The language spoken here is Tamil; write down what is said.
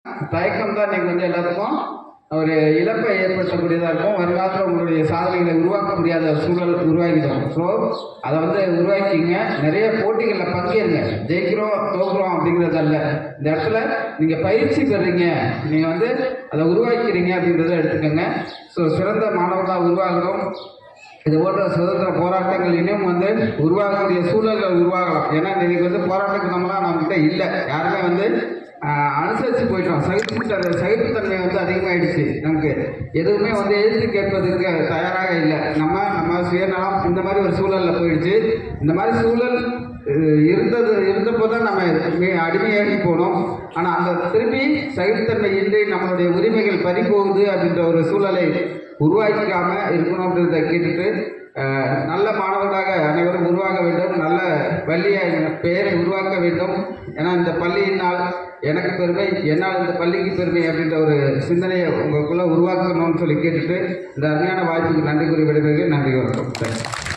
தயக்கம் தான் இன்னைக்கு வந்து எல்லாத்துக்கும் ஒரு இழப்பை ஏற்படுத்தக்கூடியதாக இருக்கும் வருங்காலத்தில் உங்களுடைய சாதனைகளை உருவாக்க முடியாத சூழல் உருவாக்கிடும் ஸோ அதை வந்து உருவாக்கிங்க நிறைய போட்டிகளில் பங்கேறுங்க ஜெயிக்கிறோம் தோக்குறோம் அப்படிங்கிறது அல்ல இந்த இடத்துல நீங்கள் பயிற்சி பெறுறீங்க நீங்கள் வந்து அதை உருவாக்கிறீங்க அப்படின்றத எடுத்துக்கோங்க ஸோ சிறந்த மாணவர்களாக உருவாகணும் இது போன்ற சுதந்திர போராட்டங்கள் இன்னும் வந்து உருவாகக்கூடிய சூழல்கள் உருவாகலாம் ஏன்னா இன்னைக்கு வந்து போராட்டத்துக்கு நம்மளாம் நம்மகிட்ட இல்லை யாருமே வந்து ஆஹ், அனுசரித்து போயிட்டோம் சகிப்பு சகிப்புத்தன்மை வந்து அதிகமாயிடுச்சு நமக்கு எதுவுமே வந்து எதிர்த்து கேட்பதற்கு தயாராக இல்லை நம்ம நம்ம சுயநலம் இந்த மாதிரி ஒரு சூழலில் போயிடுச்சு இந்த மாதிரி சூழல் அஹ், இருந்தது இருந்தப்போ தான் நம்ம மி- அடிமையாகி போனோம் ஆனால் அந்த திரும்பி சகிப்புத்தன்மை இன்றி நம்மளுடைய உரிமைகள் பறிபோகுது அப்படின்ற ஒரு சூழலை உருவாக்கிக்காம இருக்கணும் அப்படின்றத கேட்டுட்டு அஹ், நல்ல மாணவர்களாக அனைவரும் உருவாக வேண்டும் நல்ல பள்ளியை பெயரை உருவாக்க வேண்டும் ஏன்னா இந்த பள்ளியினால் எனக்கு பெருமை என்னால் இந்த பள்ளிக்கு பெருமை அப்படின்ற ஒரு சிந்தனையை உங்களுக்குள்ள உருவாக்கணும்னு சொல்லி கேட்டுட்டு இந்த அருமையான வாய்ப்புக்கு நன்றி கூறி விடைபெறுகிறேன் நன்றி வணக்கம் தேங்க்ஸ்